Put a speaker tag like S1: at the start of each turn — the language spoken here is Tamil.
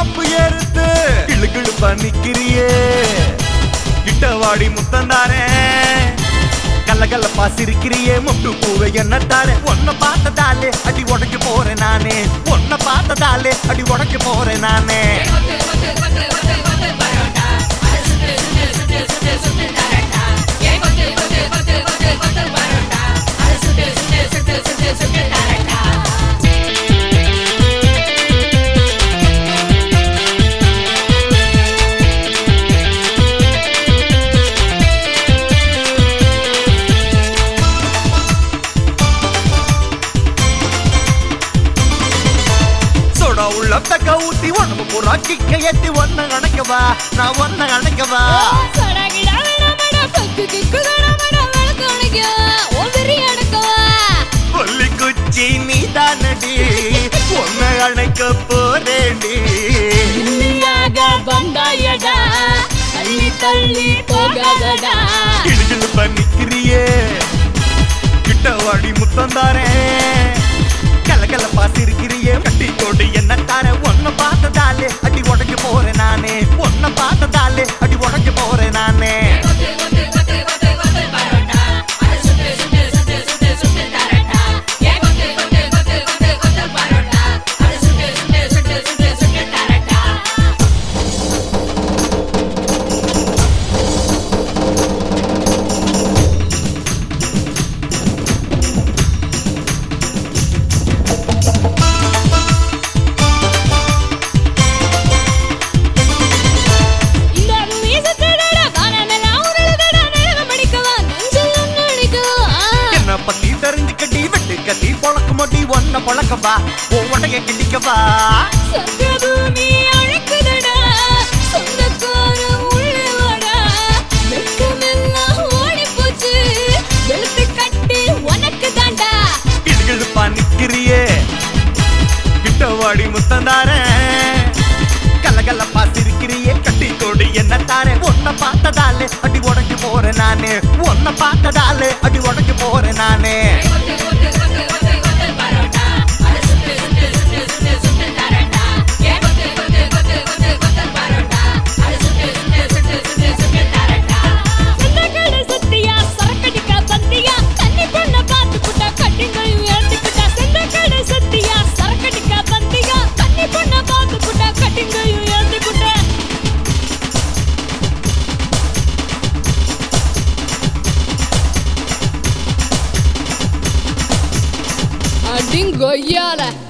S1: கப்பு ஏறுத்து கிளு கிளுப்பா நிக்கிறியே கிட்ட வாடி முத்தந்தாரே கல்ல கல்லப்பா சிரிக்கிறியே முட்டு பூவை என்ன தாரே உன்னை பார்த்ததாலே அடி உடைக்க போறேன் நானே உன்னை பார்த்ததாலே அடி உடைக்க போறேன் நானே சோடா உள்ள தக்க ஊத்தி உடம்பு பூரா கிக்க ஏத்தி ஒன்ன அணைக்கவா நான் ஒன்ன அணைக்கவா கொல்லி குச்சி நீ தானடி ஒன்ன அணைக்க போறேண்டி
S2: தள்ளி போகாதடா
S1: கிடுகிடு பண்ணிக்கிறியே கிட்ட வாடி முத்தம் தாரேன் கல கல பாசிருக்கிறியே கட்டி கொண்டு என்ன தார ஒன்ன பார்த்ததாலே அடி உடைக்க போறேன் நானே ஒன்ன பார்த்ததாலே அடி உடைக்க போறேன் நானே
S2: இந்த மீசத்தடடா வானமெல்லாம் உருளுதடா நேரம் அடிக்கவா நெஞ்சில் ஒன்று அடிக்கவா
S1: என்ன பத்தி தெரிஞ்சுக்கடி வெட்டு கத்தி பொழக்க மாட்டி ஒன்ன பொழக்கவா உடைய கிண்டிக்கவா
S2: சொர்க்கபூமி அழைக்குதடா சொந்தக்கார உள்ளே வாடா வெட்கமெல்லாம் ஓடிப் போச்சு வெளுத்து கட்டி உனக்கு தாண்டா
S1: கிடுகிடுப்பா நிக்கிறியே கிட்ட வாடி முத்தம் தாரேன் கல்ல கல்ல பாசிருக்கிறியே கட்டி கொடு என்ன தாரே உன்னை பார்த்ததாலே அடி உடைக்க போறேன் நானே உன்னை பார்த்ததாலே அடி உடைக்க போறேன் நானே
S2: செந்தக்கடை சத்தியா சரக்கடிக்க பத்தியா தண்ணி பொண்ண பார்த்து புட்டா கட்டிங்கையும் ஏத்திக்கிட்டா செந்தக்கடை சத்தியா சரக்கடிக்க பத்தியா தண்ணி பொண்ண பார்த்து புட்டா கட்டிங்கையும் ஏத்திக்கிட்டா அடிங்கொய்யால